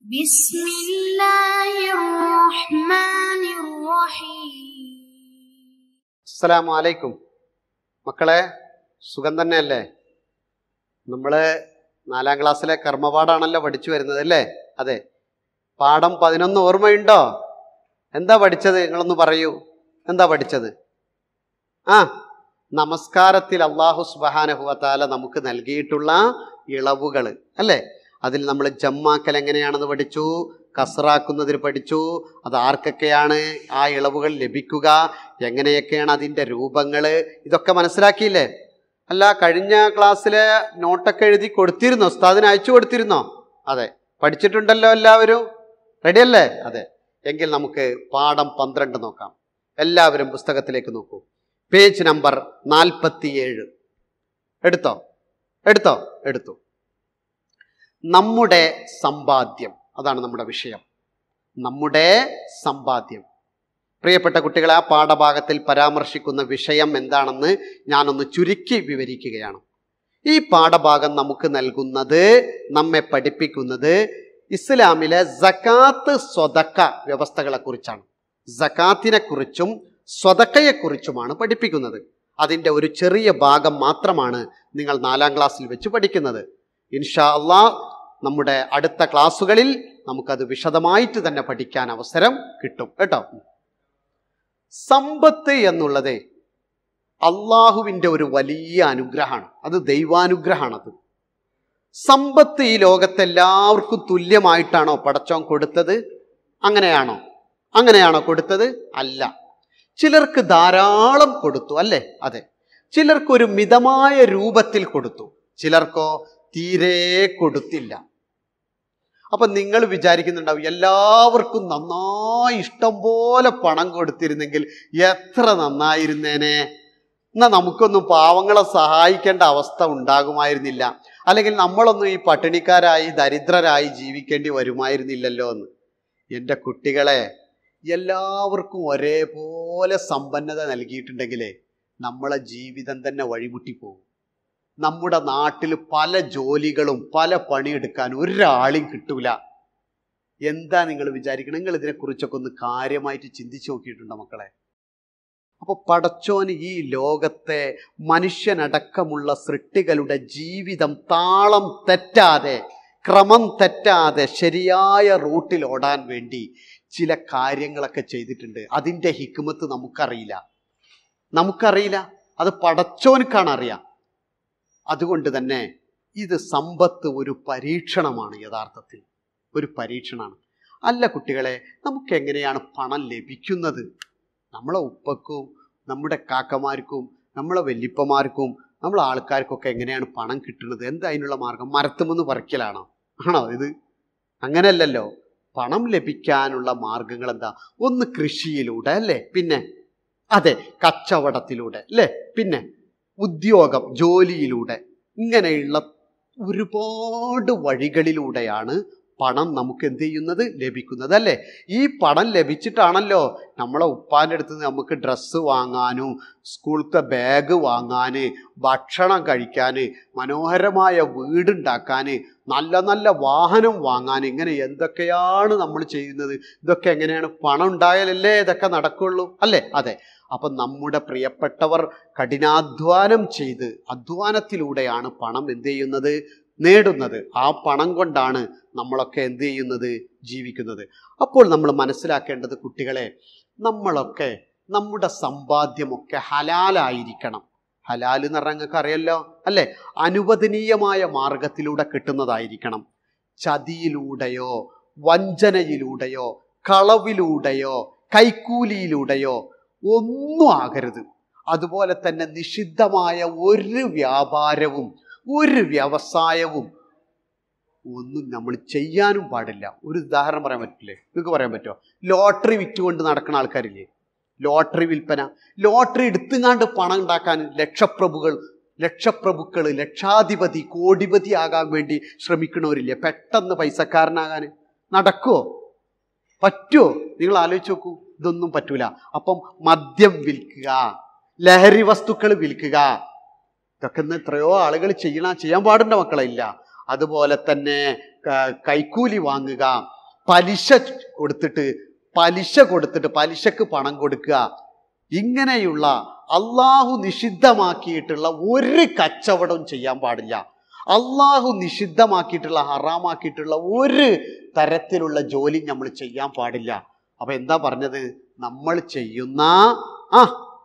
بسم الله الرحمن الرحيم അസ്സലാമു അലൈക്കും മക്കളെ സുഖം തന്നെയല്ലേ നമ്മൾ നാലാം ക്ലാസ്സിലെ കർമ്മപാഠാണല്ലോ പഠിച്ചു വരുന്നത് അല്ലേ അതെ പാഠം പതിനൊന്ന് ഓർമ്മയുണ്ടോ എന്താ പഠിച്ചത് നിങ്ങളൊന്ന് പറയൂ എന്താ പഠിച്ചത് ആ നമസ്കാരത്തിൽ അള്ളാഹു സുബാനഹുവത്താല നമുക്ക് നൽകിയിട്ടുള്ള ഇളവുകൾ അല്ലേ അതിൽ നമ്മൾ ജമ്മാക്കൽ എങ്ങനെയാണെന്ന് പഠിച്ചു കസറാക്കുന്നതിന് പഠിച്ചു അത് ആർക്കൊക്കെയാണ് ആ ഇളവുകൾ ലഭിക്കുക എങ്ങനെയൊക്കെയാണ് അതിൻ്റെ രൂപങ്ങൾ ഇതൊക്കെ മനസ്സിലാക്കിയില്ലേ അല്ല കഴിഞ്ഞ ക്ലാസ്സിലെ നോട്ടൊക്കെ എഴുതി കൊടുത്തിരുന്നോ ഉസ്താദിന് അയച്ചു കൊടുത്തിരുന്നോ അതെ പഠിച്ചിട്ടുണ്ടല്ലോ എല്ലാവരും റെഡിയല്ലേ അതെ എങ്കിൽ നമുക്ക് പാഠം പന്ത്രണ്ട് നോക്കാം എല്ലാവരും പുസ്തകത്തിലേക്ക് നോക്കൂ പേജ് നമ്പർ നാൽപ്പത്തിയേഴ് എടുത്തോ എടുത്തോ എടുത്തു നമ്മുടെ സമ്പാദ്യം അതാണ് നമ്മുടെ വിഷയം നമ്മുടെ സമ്പാദ്യം പ്രിയപ്പെട്ട കുട്ടികളെ ആ പാഠഭാഗത്തിൽ പരാമർശിക്കുന്ന വിഷയം എന്താണെന്ന് ഞാനൊന്ന് ചുരുക്കി വിവരിക്കുകയാണ് ഈ പാഠഭാഗം നമുക്ക് നൽകുന്നത് നമ്മെ പഠിപ്പിക്കുന്നത് ഇസ്ലാമിലെ സക്കാത്ത് സ്വതക്ക വ്യവസ്ഥകളെ കുറിച്ചാണ് സക്കാത്തിനെ കുറിച്ചും സ്വതക്കയെക്കുറിച്ചുമാണ് പഠിപ്പിക്കുന്നത് അതിൻ്റെ ഒരു ചെറിയ ഭാഗം മാത്രമാണ് നിങ്ങൾ നാലാം ക്ലാസ്സിൽ വെച്ച് പഠിക്കുന്നത് ഇൻഷാ അള്ളാ നമ്മുടെ അടുത്ത ക്ലാസ്സുകളിൽ നമുക്കത് വിശദമായിട്ട് തന്നെ പഠിക്കാൻ അവസരം കിട്ടും കേട്ടോ സമ്പത്ത് എന്നുള്ളത് അള്ളാഹുവിൻ്റെ ഒരു വലിയ അനുഗ്രഹമാണ് അത് ദൈവാനുഗ്രഹമാണത് സമ്പത്ത് ഈ ലോകത്തെല്ലാവർക്കും തുല്യമായിട്ടാണോ പടച്ചോൻ കൊടുത്തത് അങ്ങനെയാണോ അങ്ങനെയാണോ കൊടുത്തത് അല്ല ചിലർക്ക് ധാരാളം കൊടുത്തു അല്ലേ അതെ ചിലർക്കൊരു മിതമായ രൂപത്തിൽ കൊടുത്തു ചിലർക്കോ തീരെ കൊടുത്തില്ല അപ്പൊ നിങ്ങൾ വിചാരിക്കുന്നുണ്ടാവും എല്ലാവർക്കും നന്നായി ഇഷ്ടം പോലെ പണം കൊടുത്തിരുന്നെങ്കിൽ എത്ര നന്നായിരുന്നേനെ എന്നാ നമുക്കൊന്നും പാവങ്ങളെ സഹായിക്കേണ്ട അവസ്ഥ ഉണ്ടാകുമായിരുന്നില്ല അല്ലെങ്കിൽ നമ്മളൊന്നും ഈ പട്ടിണിക്കാരായി ദരിദ്രരായി ജീവിക്കേണ്ടി വരുമായിരുന്നില്ലല്ലോ എന്ന് എൻ്റെ കുട്ടികളെ എല്ലാവർക്കും ഒരേപോലെ സമ്പന്നത നൽകിയിട്ടുണ്ടെങ്കിലേ നമ്മളെ ജീവിതം തന്നെ വഴിമുട്ടിപ്പോകും നമ്മുടെ നാട്ടിൽ പല ജോലികളും പല പണിയെടുക്കാൻ ഒരാളെയും കിട്ടൂല എന്താ നിങ്ങൾ വിചാരിക്കണം നിങ്ങൾ ഇതിനെക്കുറിച്ചൊക്കെ ഒന്ന് കാര്യമായിട്ട് ചിന്തിച്ചു നോക്കിയിട്ടുണ്ടോ മക്കളെ അപ്പോൾ പടച്ചോന് ഈ ലോകത്തെ മനുഷ്യനടക്കമുള്ള സൃഷ്ടികളുടെ ജീവിതം താളം തെറ്റാതെ ക്രമം തെറ്റാതെ ശരിയായ റൂട്ടിൽ ഓടാൻ വേണ്ടി ചില കാര്യങ്ങളൊക്കെ ചെയ്തിട്ടുണ്ട് അതിൻ്റെ ഹിക്മത്ത് നമുക്കറിയില്ല നമുക്കറിയില്ല അത് പടച്ചോനുക്കാണ് അറിയാം അതുകൊണ്ട് തന്നെ ഇത് സമ്പത്ത് ഒരു പരീക്ഷണമാണ് യഥാർത്ഥത്തിൽ ഒരു പരീക്ഷണമാണ് അല്ല കുട്ടികളെ നമുക്ക് എങ്ങനെയാണ് പണം ലഭിക്കുന്നത് നമ്മളെ ഉപ്പക്കും നമ്മുടെ കാക്കമാർക്കും നമ്മളെ വല്യപ്പമാർക്കും നമ്മളെ ആൾക്കാർക്കൊക്കെ എങ്ങനെയാണ് പണം കിട്ടുന്നത് എന്താ അതിനുള്ള മാർഗം മരത്തുമെന്ന് പറിക്കലാണോ ആണോ ഇത് അങ്ങനെയല്ലല്ലോ പണം ലഭിക്കാനുള്ള മാർഗങ്ങൾ എന്താ ഒന്ന് കൃഷിയിലൂടെ അല്ലേ പിന്നെ അതെ കച്ചവടത്തിലൂടെ അല്ലേ പിന്നെ ഉദ്യോഗം ജോലിയിലൂടെ ഇങ്ങനെയുള്ള ഒരുപാട് വഴികളിലൂടെയാണ് പണം നമുക്ക് എന്ത് ചെയ്യുന്നത് ലഭിക്കുന്നത് അല്ലേ ഈ പണം ലഭിച്ചിട്ടാണല്ലോ നമ്മളെ ഉപ്പാൻ്റെ അടുത്ത് നിന്ന് നമുക്ക് ഡ്രസ്സ് വാങ്ങാനും സ്കൂളത്തെ ബാഗ് വാങ്ങാൻ ഭക്ഷണം കഴിക്കാൻ മനോഹരമായ വീടുണ്ടാക്കാൻ നല്ല നല്ല വാഹനം വാങ്ങാൻ ഇങ്ങനെ എന്തൊക്കെയാണ് നമ്മൾ ചെയ്യുന്നത് ഇതൊക്കെ എങ്ങനെയാണ് പണം ഉണ്ടായാലല്ലേ ഇതൊക്കെ നടക്കുള്ളൂ അല്ലേ അതെ അപ്പം നമ്മുടെ പ്രിയപ്പെട്ടവർ കഠിനാധ്വാനം ചെയ്ത് അധ്വാനത്തിലൂടെയാണ് പണം എന്ത് ചെയ്യുന്നത് നേടുന്നത് ആ പണം കൊണ്ടാണ് നമ്മളൊക്കെ എന്ത് ചെയ്യുന്നത് ജീവിക്കുന്നത് അപ്പോൾ നമ്മൾ മനസ്സിലാക്കേണ്ടത് കുട്ടികളെ നമ്മളൊക്കെ നമ്മുടെ സമ്പാദ്യമൊക്കെ ഹലാലായിരിക്കണം ഹലാൽ എന്ന് പറഞ്ഞാൽ നിങ്ങൾക്ക് അറിയല്ലോ അല്ലേ അനുവദനീയമായ മാർഗത്തിലൂടെ കിട്ടുന്നതായിരിക്കണം ചതിയിലൂടെയോ വഞ്ചനയിലൂടെയോ കളവിലൂടെയോ കൈക്കൂലിയിലൂടെയോ ഒന്നും ആകരുത് അതുപോലെ തന്നെ നിഷിദ്ധമായ ഒരു വ്യാപാരവും ഒരു വ്യവസായവും ഒന്നും നമ്മൾ ചെയ്യാനും പാടില്ല ഒരു ഉദാഹരണം പറയാൻ പറ്റില്ലേ നിങ്ങൾക്ക് പറയാൻ പറ്റുമോ ലോട്ടറി വിറ്റുകൊണ്ട് നടക്കുന്ന ആൾക്കാരില്ലേ ലോട്ടറി വിൽപ്പന ലോട്ടറി എടുത്തുങ്ങാണ്ട് പണം ഉണ്ടാക്കാൻ ലക്ഷപ്രഭുകൾ ലക്ഷപ്രഭുക്കൾ ലക്ഷാധിപതി കോടിപതി ആകാൻ വേണ്ടി ശ്രമിക്കണവരില്ലേ പെട്ടെന്ന് പൈസക്കാരനാകാൻ നടക്കുമോ പറ്റുമോ നിങ്ങൾ ആലോചിച്ച് നോക്കൂ ഇതൊന്നും പറ്റൂല അപ്പം മദ്യം വിൽക്കുക ലഹരി വസ്തുക്കൾ വിൽക്കുക ഇതൊക്കെ ഇന്ന് എത്രയോ ആളുകൾ ചെയ്യണ ചെയ്യാൻ പാടുണ്ട മക്കളെ ഇല്ല അതുപോലെ തന്നെ ക- കൈക്കൂലി വാങ്ങുക പലിശ കൊടുത്തിട്ട് പലിശ കൊടുത്തിട്ട് പലിശക്ക് പണം കൊടുക്കുക ഇങ്ങനെയുള്ള അള്ളാഹു നിഷിദ്ധമാക്കിയിട്ടുള്ള ഒരു കച്ചവടവും ചെയ്യാൻ പാടില്ല അള്ളാഹു നിഷിദ്ധമാക്കിയിട്ടുള്ള ഹറാമാക്കിയിട്ടുള്ള ഒരു തരത്തിലുള്ള ജോലി നമ്മൾ ചെയ്യാൻ പാടില്ല അപ്പൊ എന്താ പറഞ്ഞത് നമ്മൾ ചെയ്യുന്ന ആ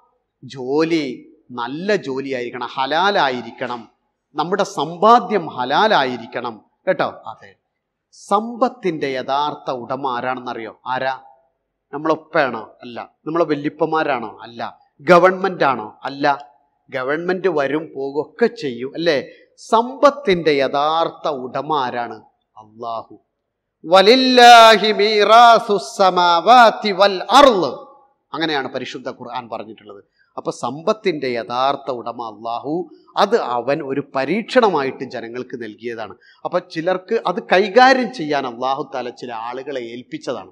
ജോലി നല്ല ജോലിയായിരിക്കണം ഹലാലായിരിക്കണം നമ്മുടെ സമ്പാദ്യം ഹലാലായിരിക്കണം കേട്ടോ അതെ സമ്പത്തിന്റെ യഥാർത്ഥ ഉടമ ആരാണെന്നറിയോ ആരാ നമ്മളൊപ്പയാണോ അല്ല നമ്മളെ വല്യപ്പന്മാരാണോ അല്ല ഗവൺമെന്റ് ആണോ അല്ല ഗവൺമെന്റ് വരും പോകും ഒക്കെ ചെയ്യും അല്ലേ സമ്പത്തിന്റെ യഥാർത്ഥ ഉടമ ആരാണ് അള്ളാഹു വലില്ലാഹി മീറാസുസ് സമാവാതി വൽ അർള് അങ്ങനെയാണ് പരിശുദ്ധ ഖുർആൻ പറഞ്ഞിട്ടുള്ളത് അപ്പൊ സമ്പത്തിന്റെ യഥാർത്ഥ ഉടമ അള്ളാഹു അത് അവൻ ഒരു പരീക്ഷണമായിട്ട് ജനങ്ങൾക്ക് നൽകിയതാണ് അപ്പൊ ചിലർക്ക് അത് കൈകാര്യം ചെയ്യാൻ അള്ളാഹു താല ചില ആളുകളെ ഏൽപ്പിച്ചതാണ്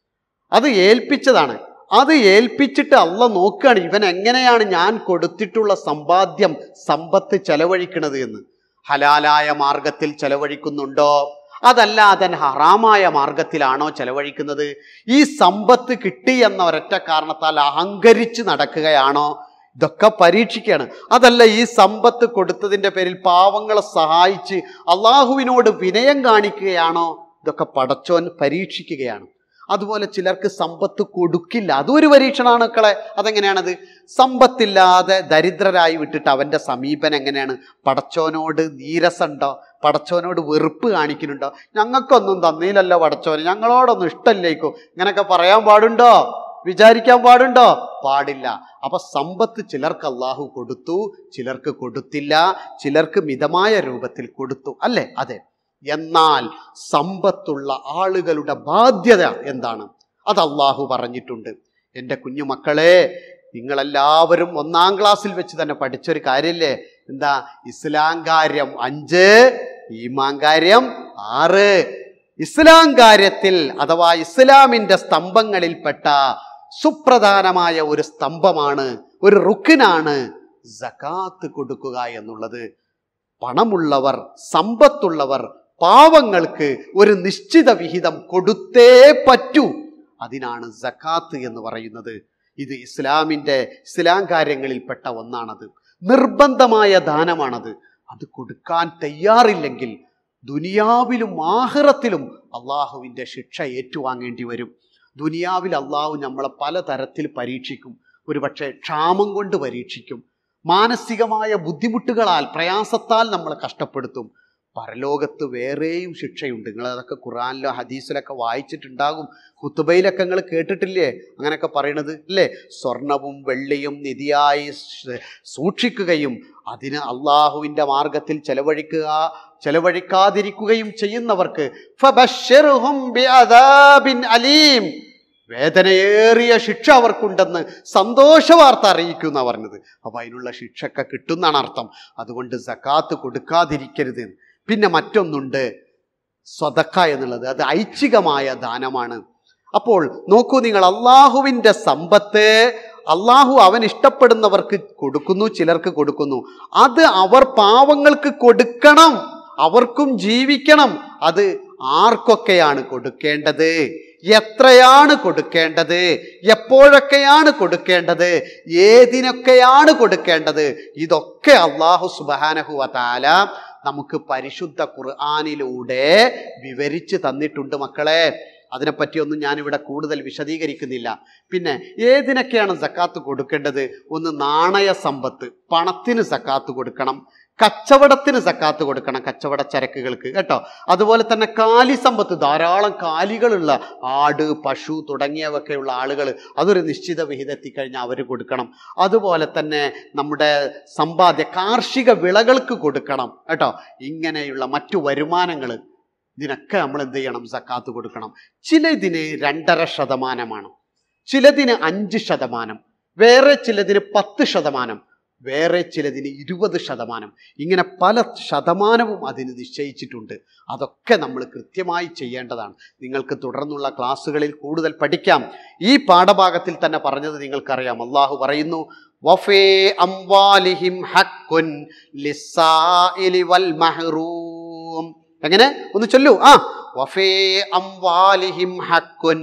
അത് ഏൽപ്പിച്ചതാണ് അത് ഏൽപ്പിച്ചിട്ട് അള്ള നോക്കുകയാണ് ഇവൻ എങ്ങനെയാണ് ഞാൻ കൊടുത്തിട്ടുള്ള സമ്പാദ്യം സമ്പത്ത് ചെലവഴിക്കണത് എന്ന് ഹലാലായ മാർഗത്തിൽ ചെലവഴിക്കുന്നുണ്ടോ അതല്ല അതൻ ഹറാമായ മാർഗത്തിലാണോ ചെലവഴിക്കുന്നത് ഈ സമ്പത്ത് കിട്ടി എന്ന ഒരൊറ്റ കാരണത്താൽ അഹങ്കരിച്ച് നടക്കുകയാണോ ഇതൊക്കെ പരീക്ഷിക്കുകയാണ് അതല്ല ഈ സമ്പത്ത് കൊടുത്തതിൻ്റെ പേരിൽ പാവങ്ങളെ സഹായിച്ച് അള്ളാഹുവിനോട് വിനയം കാണിക്കുകയാണോ ഇതൊക്കെ പടച്ചോൻ പരീക്ഷിക്കുകയാണ് അതുപോലെ ചിലർക്ക് സമ്പത്ത് കൊടുക്കില്ല അതും ഒരു പരീക്ഷണമാണ് മക്കളെ അതെങ്ങനെയാണത് സമ്പത്തില്ലാതെ ദരിദ്രരായി വിട്ടിട്ട് അവൻ്റെ സമീപനം എങ്ങനെയാണ് പടച്ചോനോട് നീരസമുണ്ടോ പടച്ചോനോട് വെറുപ്പ് കാണിക്കുന്നുണ്ടോ ഞങ്ങൾക്കൊന്നും തന്നീലല്ലോ പടച്ചോന് ഞങ്ങളോടൊന്നും ഇഷ്ടമില്ലേക്കോ ഇങ്ങനെയൊക്കെ പറയാൻ പാടുണ്ടോ വിചാരിക്കാൻ പാടുണ്ടോ പാടില്ല അപ്പൊ സമ്പത്ത് ചിലർക്ക് അള്ളാഹു കൊടുത്തു ചിലർക്ക് കൊടുത്തില്ല ചിലർക്ക് മിതമായ രൂപത്തിൽ കൊടുത്തു അല്ലേ അതെ എന്നാൽ സമ്പത്തുള്ള ആളുകളുടെ ബാധ്യത എന്താണ് അത് അള്ളാഹു പറഞ്ഞിട്ടുണ്ട് എൻ്റെ കുഞ്ഞുമക്കളെ നിങ്ങളെല്ലാവരും ഒന്നാം ക്ലാസ്സിൽ വെച്ച് തന്നെ പഠിച്ചൊരു കാര്യല്ലേ എന്താ ഇസ്ലാം കാര്യം അഞ്ച് ഈമാൻ കാര്യം ആറ് ഇസ്ലാം കാര്യത്തിൽ അഥവാ ഇസ്ലാമിന്റെ സ്തംഭങ്ങളിൽപ്പെട്ട സുപ്രധാനമായ ഒരു സ്തംഭമാണ് ഒരു റുക്കിനാണ് സകാത്ത് കൊടുക്കുക എന്നുള്ളത് പണമുള്ളവർ സമ്പത്തുള്ളവർ പാവങ്ങൾക്ക് ഒരു നിശ്ചിത വിഹിതം കൊടുത്തേ പറ്റൂ അതിനാണ് സക്കാത്ത് എന്ന് പറയുന്നത് ഇത് ഇസ്ലാമിൻ്റെ ഇസ്ലാം കാര്യങ്ങളിൽപ്പെട്ട ഒന്നാണത് നിർബന്ധമായ ദാനമാണത് അത് കൊടുക്കാൻ തയ്യാറില്ലെങ്കിൽ ദുനിയാവിലും ആഹ്റത്തിലും അള്ളാഹുവിൻ്റെ ശിക്ഷ ഏറ്റുവാങ്ങേണ്ടി വരും ദുനിയാവിൽ അള്ളാഹു നമ്മളെ പലതരത്തിൽ പരീക്ഷിക്കും ഒരുപക്ഷെ ക്ഷാമം കൊണ്ട് പരീക്ഷിക്കും മാനസികമായ ബുദ്ധിമുട്ടുകളാൽ പ്രയാസത്താൽ നമ്മളെ കഷ്ടപ്പെടുത്തും പരലോകത്ത് വേറെയും ശിക്ഷയുണ്ട് നിങ്ങൾ അതൊക്കെ ഖുറാനിലോ ഹദീസിലൊക്കെ വായിച്ചിട്ടുണ്ടാകും ഹുത്തുബയിലൊക്കെ നിങ്ങൾ കേട്ടിട്ടില്ലേ അങ്ങനെയൊക്കെ പറയണത് അല്ലേ സ്വർണവും വെള്ളിയും നിധിയായി സ് സൂക്ഷിക്കുകയും അതിന് അള്ളാഹുവിൻ്റെ മാർഗത്തിൽ ചെലവഴിക്കുക ചെലവഴിക്കാതിരിക്കുകയും ചെയ്യുന്നവർക്ക് ഫബശ്ശിർഹും ബിഅദാബിൻ അലീം വേദനയേറിയ ശിക്ഷ അവർക്കുണ്ടെന്ന് സന്തോഷ വാർത്ത അറിയിക്കുന്ന പറഞ്ഞത് അപ്പൊ അതിനുള്ള ശിക്ഷയൊക്കെ കിട്ടുന്നാണ് അർത്ഥം അതുകൊണ്ട് സക്കാത്ത് കൊടുക്കാതിരിക്കരുത് പിന്നെ മറ്റൊന്നുണ്ട് സ്വതക്ക എന്നുള്ളത് അത് ഐച്ഛികമായ ദാനമാണ് അപ്പോൾ നോക്കൂ നിങ്ങൾ അള്ളാഹുവിൻ്റെ സമ്പത്ത് അള്ളാഹു അവൻ ഇഷ്ടപ്പെടുന്നവർക്ക് കൊടുക്കുന്നു ചിലർക്ക് കൊടുക്കുന്നു അത് അവർ പാവങ്ങൾക്ക് കൊടുക്കണം അവർക്കും ജീവിക്കണം അത് ആർക്കൊക്കെയാണ് കൊടുക്കേണ്ടത് എത്രയാണ് കൊടുക്കേണ്ടത് എപ്പോഴൊക്കെയാണ് കൊടുക്കേണ്ടത് ഏതിനൊക്കെയാണ് കൊടുക്കേണ്ടത് ഇതൊക്കെ അള്ളാഹു സുബാനഹു താല നമുക്ക് പരിശുദ്ധ ഖുർആാനിലൂടെ വിവരിച്ച് തന്നിട്ടുണ്ട് മക്കളെ അതിനെപ്പറ്റിയൊന്നും ഞാനിവിടെ കൂടുതൽ വിശദീകരിക്കുന്നില്ല പിന്നെ ഏതിനൊക്കെയാണ് സക്കാത്ത് കൊടുക്കേണ്ടത് ഒന്ന് നാണയ സമ്പത്ത് പണത്തിന് സക്കാത്ത് കൊടുക്കണം കച്ചവടത്തിന് സക്കാത്ത് കൊടുക്കണം കച്ചവട ചരക്കുകൾക്ക് കേട്ടോ അതുപോലെ തന്നെ കാലി സമ്പത്ത് ധാരാളം കാലികളുള്ള ആട് പശു തുടങ്ങിയവയൊക്കെയുള്ള ആളുകൾ അതൊരു നിശ്ചിത വിഹിതത്തിക്കഴിഞ്ഞാൽ അവർ കൊടുക്കണം അതുപോലെ തന്നെ നമ്മുടെ സമ്പാദ്യ കാർഷിക വിളകൾക്ക് കൊടുക്കണം കേട്ടോ ഇങ്ങനെയുള്ള മറ്റു വരുമാനങ്ങൾ ഇതിനൊക്കെ നമ്മൾ എന്ത് ചെയ്യണം സക്കാത്ത് കൊടുക്കണം ചിലതിന് രണ്ടര ശതമാനമാണ് ചിലതിന് അഞ്ച് ശതമാനം വേറെ ചിലതിന് പത്ത് ശതമാനം വേറെ ചിലതിന് ഇരുപത് ശതമാനം ഇങ്ങനെ പല ശതമാനവും അതിന് നിശ്ചയിച്ചിട്ടുണ്ട് അതൊക്കെ നമ്മൾ കൃത്യമായി ചെയ്യേണ്ടതാണ് നിങ്ങൾക്ക് തുടർന്നുള്ള ക്ലാസ്സുകളിൽ കൂടുതൽ പഠിക്കാം ഈ പാഠഭാഗത്തിൽ തന്നെ പറഞ്ഞത് നിങ്ങൾക്കറിയാം അള്ളാഹു പറയുന്നു വഫേ അംവാലിഹിം ഹക്കുൻ ലിസ്സാഇലി വൽ മഹ്റൂം എങ്ങനെ ഒന്ന് ചൊല്ലൂ ആ വഫേ അംവാലിഹിം ഹക്കുൻ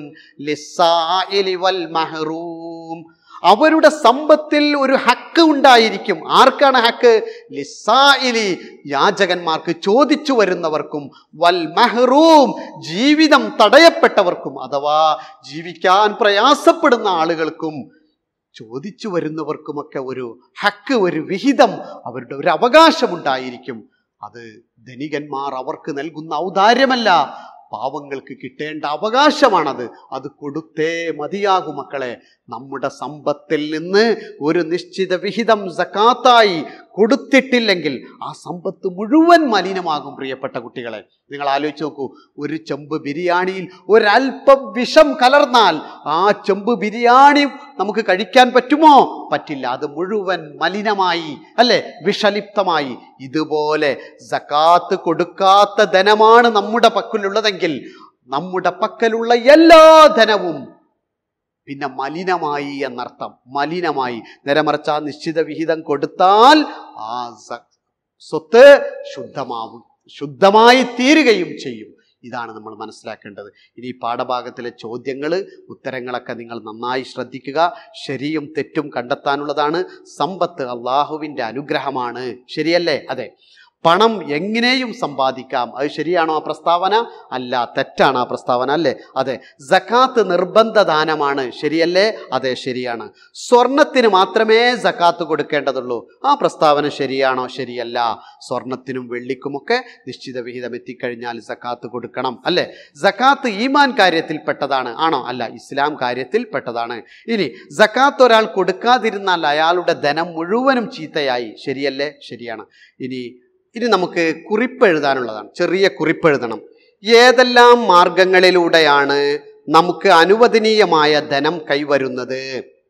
ലിസ്സായിലി വൽ മഹ്റൂം അവരുടെ സമ്പത്തിൽ ഒരു ഹക്ക് ഉണ്ടായിരിക്കും ആർക്കാണ് ഹക്ക് ലിസായിലി യാചകന്മാർക്ക് ചോദിച്ചു വരുന്നവർക്കും വൽ മഹ്റൂം ജീവിതം തടയപ്പെട്ടവർക്കും അഥവാ ജീവിക്കാൻ പ്രയാസപ്പെടുന്ന ആളുകൾക്കും ചോദിച്ചു വരുന്നവർക്കുമൊക്കെ ഒരു ഹക്ക് ഒരു വിഹിതം അവരുടെ ഒരു അവകാശമുണ്ടായിരിക്കും അത് ധനികന്മാർ അവർക്ക് നൽകുന്ന ഔദാര്യമല്ല പാവങ്ങൾക്ക് കിട്ടേണ്ട അവകാശമാണത് അത് കൊടുത്തേ മതിയാകൂ മക്കളെ നമ്മുടെ സമ്പത്തിൽ നിന്ന് ഒരു നിശ്ചിത വിഹിതം സക്കാത്തായി കൊടുത്തിട്ടില്ലെങ്കിൽ ആ സമ്പത്ത് മുഴുവൻ മലിനമാകും പ്രിയപ്പെട്ട കുട്ടികളെ നിങ്ങൾ ആലോചിച്ച് നോക്കൂ ഒരു ചെമ്പ് ബിരിയാണിയിൽ ഒരല്പം വിഷം കലർന്നാൽ ആ ചെമ്പ് ബിരിയാണി നമുക്ക് കഴിക്കാൻ പറ്റുമോ പറ്റില്ല അത് മുഴുവൻ മലിനമായി അല്ലെ വിഷലിപ്തമായി ഇതുപോലെ സക്കാത്ത് കൊടുക്കാത്ത ധനമാണ് നമ്മുടെ പക്കലുള്ളതെങ്കിൽ നമ്മുടെ പക്കലുള്ള എല്ലാ ധനവും പിന്നെ മലിനമായി എന്നർത്ഥം മലിനമായി നേരമറിച്ച് ആ നിശ്ചിത വിഹിതം കൊടുത്താൽ ആ സ- സ്വത്ത് ശുദ്ധമാവും ശുദ്ധമായി തീരുകയും ചെയ്യും ഇതാണ് നമ്മൾ മനസ്സിലാക്കേണ്ടത് ഇനി ഈ പാഠഭാഗത്തിലെ ചോദ്യങ്ങൾ ഉത്തരങ്ങളൊക്കെ നിങ്ങൾ നന്നായി ശ്രദ്ധിക്കുക ശരിയും തെറ്റും കണ്ടെത്താനുള്ളതാണ് സമ്പത്ത് അള്ളാഹുവിൻ്റെ അനുഗ്രഹമാണ് ശരിയല്ലേ അതെ പണം എങ്ങനെയും സമ്പാദിക്കാം അത് ശരിയാണോ ആ പ്രസ്താവന അല്ല തെറ്റാണ് ആ പ്രസ്താവന അല്ലേ അതെ സക്കാത്ത് നിർബന്ധ ദാനമാണ് ശരിയല്ലേ അതെ ശരിയാണ് സ്വർണത്തിന് മാത്രമേ സക്കാത്ത് കൊടുക്കേണ്ടതുള്ളൂ ആ പ്രസ്താവന ശരിയാണോ ശരിയല്ല സ്വർണത്തിനും വെള്ളിക്കുമൊക്കെ നിശ്ചിത വിഹിതം എത്തിക്കഴിഞ്ഞാൽ സക്കാത്ത് കൊടുക്കണം അല്ലേ സക്കാത്ത് ഈമാൻ കാര്യത്തിൽ പെട്ടതാണ് ആണോ അല്ല ഇസ്ലാം കാര്യത്തിൽ പെട്ടതാണ് ഇനി സക്കാത്ത് ഒരാൾ കൊടുക്കാതിരുന്നാൽ അയാളുടെ ധനം മുഴുവനും ചീത്തയായി ശരിയല്ലേ ശരിയാണ് ഇനി ഇനി നമുക്ക് കുറിപ്പ് എഴുതാനുള്ളതാണ് ചെറിയ കുറിപ്പ് എഴുതണം ഏതെല്ലാം മാർഗങ്ങളിലൂടെയാണ് നമുക്ക് അനുവദനീയമായ ധനം കൈവരുന്നത്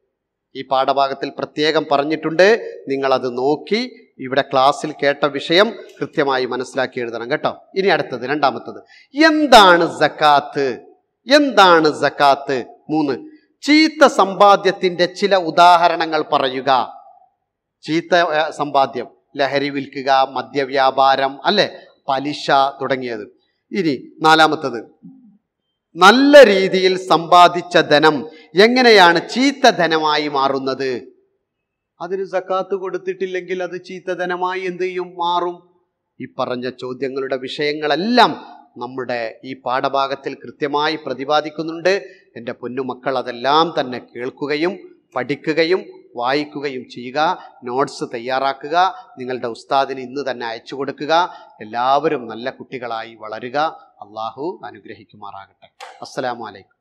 ഈ പാഠഭാഗത്തിൽ പ്രത്യേകം പറഞ്ഞിട്ടുണ്ട് നിങ്ങളത് നോക്കി ഇവിടെ ക്ലാസ്സിൽ കേട്ട വിഷയം കൃത്യമായി മനസ്സിലാക്കി എഴുതണം കേട്ടോ ഇനി അടുത്തത് രണ്ടാമത്തത് എന്താണ് സക്കാത്ത് എന്താണ് സക്കാത്ത് മൂന്ന് ചീത്ത സമ്പാദ്യത്തിന്റെ ചില ഉദാഹരണങ്ങൾ പറയുക ചീത്ത ഏ, സമ്പാദ്യം ലഹരി വിൽക്കുക മദ്യവ്യാപാരം അല്ലെ പലിശ തുടങ്ങിയത് ഇനി നാലാമത്തത് നല്ല രീതിയിൽ സമ്പാദിച്ച ധനം എങ്ങനെയാണ് ചീത്ത ധനമായി മാറുന്നത് അതിന് സക്കാത്ത് കൊടുത്തിട്ടില്ലെങ്കിൽ അത് ചീത്ത ധനമായി എന്ത് ചെയ്യും മാറും ഈ പറഞ്ഞ ചോദ്യങ്ങളുടെ വിഷയങ്ങളെല്ലാം നമ്മുടെ ഈ പാഠഭാഗത്തിൽ കൃത്യമായി പ്രതിപാദിക്കുന്നുണ്ട് എൻ്റെ പൊന്നുമക്കൾ അതെല്ലാം തന്നെ കേൾക്കുകയും പഠിക്കുകയും വായിക്കുകയും ചെയ്യുക നോട്ട്സ് തയ്യാറാക്കുക നിങ്ങളുടെ ഉസ്താദിന് ഇന്ന് തന്നെ അയച്ചു കൊടുക്കുക എല്ലാവരും നല്ല കുട്ടികളായി വളരുക അള്ളാഹു അനുഗ്രഹിക്കുമാറാകട്ടെ അസ്സലാമു അലൈക്കും